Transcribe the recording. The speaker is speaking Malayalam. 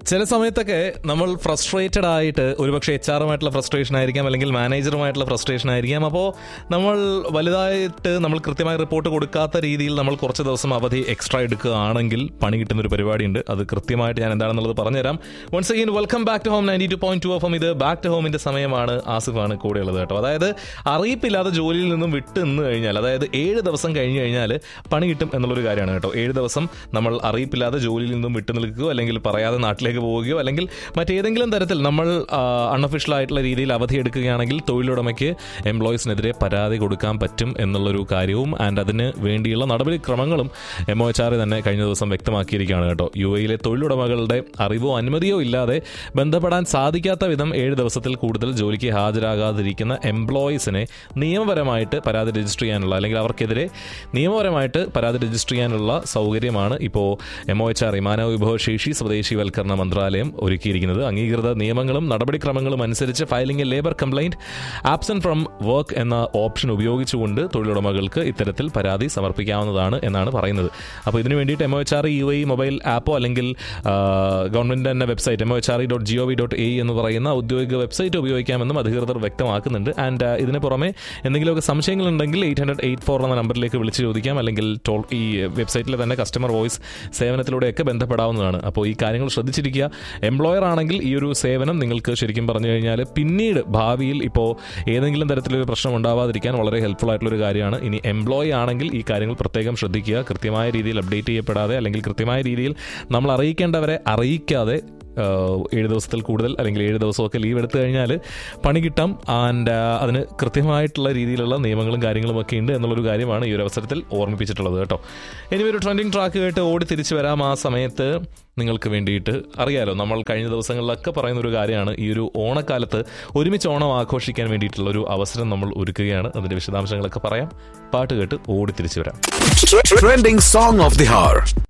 ചില സമയത്തൊക്കെ നമ്മൾ ഫ്രസ്ട്രേറ്റഡ് ആയിട്ട് ഒരുപക്ഷെ എച്ച് ആറുമായിട്ടുള്ള ഫ്രസ്ട്രേഷൻ ആയിരിക്കാം അല്ലെങ്കിൽ മാനേജറുമായിട്ടുള്ള ഫ്രസ്ട്രേഷൻ ആയിരിക്കാം അപ്പോൾ നമ്മൾ വലുതായിട്ട് നമ്മൾ കൃത്യമായി റിപ്പോർട്ട് കൊടുക്കാത്ത രീതിയിൽ നമ്മൾ കുറച്ച് ദിവസം അവധി എക്സ്ട്രാ എടുക്കുകയാണെങ്കിൽ പണി കിട്ടുന്ന ഒരു പരിപാടിയുണ്ട് അത് കൃത്യമായിട്ട് ഞാൻ എന്താണെന്നുള്ളത് പറഞ്ഞുതരാം once again welcome back to home ninety two point two F M ഇത് ബാക്ക് ടു ഹോമിന്റെ സമയമാണ് ആസിഫാണ് കൂടെയുള്ളത് കേട്ടോ അതായത് അറിയിപ്പില്ലാതെ ജോലിയിൽ നിന്നും വിട്ട് നിന്ന് കഴിഞ്ഞാൽ അതായത് ഏഴ് ദിവസം കഴിഞ്ഞ് കഴിഞ്ഞാൽ പണി കിട്ടും എന്നുള്ളൊരു കാര്യമാണ് കേട്ടോ ഏഴ് ദിവസം നമ്മൾ അറിയിപ്പില്ലാതെ ജോലിയിൽ നിന്നും വിട്ടു നിൽക്കുകയോ അല്ലെങ്കിൽ പറയാതെ നാട്ടിലേക്ക് പോവുകയോ അല്ലെങ്കിൽ മറ്റേതെങ്കിലും തരത്തിൽ നമ്മൾ അൺഒഫീഷ്യൽ ആയിട്ടുള്ള രീതിയിൽ അവധി എടുക്കുകയാണെങ്കിൽ തൊഴിലുടമയ്ക്ക് എംപ്ലോയീസിനെതിരെ പരാതി കൊടുക്കാൻ പറ്റും എന്നുള്ളൊരു കാര്യവും ആൻഡ് അതിന് വേണ്ടിയുള്ള നടപടിക്രമങ്ങളും എം ഒ എച്ച് ആർ തന്നെ കഴിഞ്ഞ ദിവസം വ്യക്തമാക്കിയിരിക്കുകയാണ് കേട്ടോ യു എയിലെ തൊഴിലുടമകളുടെ അറിവോ അനുമതിയോ ഇല്ലാതെ ബന്ധപ്പെടാൻ സാധിക്കാത്ത വിധം ഏഴ് ദിവസത്തിൽ കൂടുതൽ ജോലിക്ക് ഹാജരാകാതിരിക്കുന്ന എംപ്ലോയീസിനെ നിയമപരമായിട്ട് പരാതി രജിസ്റ്റർ ചെയ്യാനുള്ള അല്ലെങ്കിൽ അവർക്കെതിരെ നിയമപരമായിട്ട് പരാതി രജിസ്റ്റർ ചെയ്യാനുള്ള സൗകര്യമാണ് ഇപ്പോൾ എം ഒ എച്ച് ആർ മാനവ വിഭവശേഷി സ്വദേശിവൽക്കരണ മന്ത്രാലയം ഒരുക്കിയിരിക്കുന്നത് അംഗീകൃത നിയമങ്ങളും നടപടിക്രമങ്ങളും അനുസരിച്ച് filing a labour complaint absent from work എന്ന ഓപ്ഷൻ ഉപയോഗിച്ചുകൊണ്ട് തൊഴിലുടമകൾക്ക് ഇത്തരത്തിൽ പരാതി സമർപ്പിക്കാവുന്നതാണ് എന്നാണ് പറയുന്നത് അപ്പോൾ ഇതിനു വേണ്ടിയിട്ട് M O H R U I mobile ആപ്പോ അല്ലെങ്കിൽ ഗവൺമെന്റ് തന്നെ website M O H R E dot G O V dot A എന്ന് പറയുന്ന ഔദ്യോഗിക വെബ്സൈറ്റ് ഉപയോഗിക്കാമെന്നും അധികൃതർ വ്യക്തമാക്കുന്നുണ്ട് ആൻഡ് ഇതിന് പുറമെ എന്തെങ്കിലുമൊക്കെ സംശയങ്ങളുണ്ടെങ്കിൽ എയ്റ്റ് ഹൺഡ്രഡ് എയ്റ്റ് ഫോർ എന്ന നമ്പറിലേക്ക് വിളിച്ച് ചോദിക്കാം അല്ലെങ്കിൽ ടോൾ ഈ വെബ്സൈറ്റിലെ തന്നെ കസ്റ്റമർ വോയിസ് സേവനത്തിലൂടെയൊക്കെ ബന്ധപ്പെടാവുന്നതാണ് അപ്പോൾ ഈ കാര്യങ്ങൾ ശ്രദ്ധിച്ചിരിക്കുക എംപ്ലോയർ ആണെങ്കിൽ ഈ ഒരു സേവനം നിങ്ങൾക്ക് ശരിക്കും പറഞ്ഞു കഴിഞ്ഞാൽ പിന്നീട് ഭാവിയിൽ ഇപ്പോൾ ഏതെങ്കിലും തരത്തിലൊരു പ്രശ്നം ഉണ്ടാവാതിരിക്കാൻ വളരെ ഹെൽപ്ഫുൾ ആയിട്ടുള്ള ഒരു കാര്യമാണ് ഇനി എംപ്ലോയി ആണെങ്കിൽ ഈ കാര്യങ്ങൾ പ്രത്യേകം ശ്രദ്ധിക്കുക കൃത്യമായ രീതിയിൽ അപ്ഡേറ്റ് ചെയ്യപ്പെടാതെ അല്ലെങ്കിൽ കൃത്യമായ രീതിയിൽ നമ്മൾ അറിയിക്കേണ്ടവരെ അറിയിക്കാതെ ഏഴ് ദിവസത്തിൽ കൂടുതൽ അല്ലെങ്കിൽ ഏഴ് ദിവസമൊക്കെ ലീവ് എടുത്തു കഴിഞ്ഞാൽ പണി കിട്ടാം ആൻഡ് അതിന് കൃത്യമായിട്ടുള്ള രീതിയിലുള്ള നിയമങ്ങളും കാര്യങ്ങളും ഒക്കെ ഉണ്ട് എന്നുള്ളൊരു കാര്യമാണ് ഈ ഒരു അവസരത്തിൽ ഓർമ്മിപ്പിച്ചിട്ടുള്ളത് കേട്ടോ ഇനി ഒരു ട്രെൻഡിങ് ട്രാക്ക് കേട്ട് ഓടി തിരിച്ചു വരാം ആ സമയത്ത് നിങ്ങൾക്ക് വേണ്ടിയിട്ട് അറിയാലോ നമ്മൾ കഴിഞ്ഞ ദിവസങ്ങളിലൊക്കെ പറയുന്ന ഒരു കാര്യമാണ് ഈ ഒരു ഓണക്കാലത്ത് ഒരുമിച്ച് ഓണം ആഘോഷിക്കാൻ വേണ്ടിയിട്ടുള്ള ഒരു അവസരം നമ്മൾ ഒരുക്കുകയാണ് അതിന്റെ വിശദാംശങ്ങളൊക്കെ പറയാം പാട്ട് കേട്ട് ഓടി തിരിച്ചു വരാം Trending song of the hour.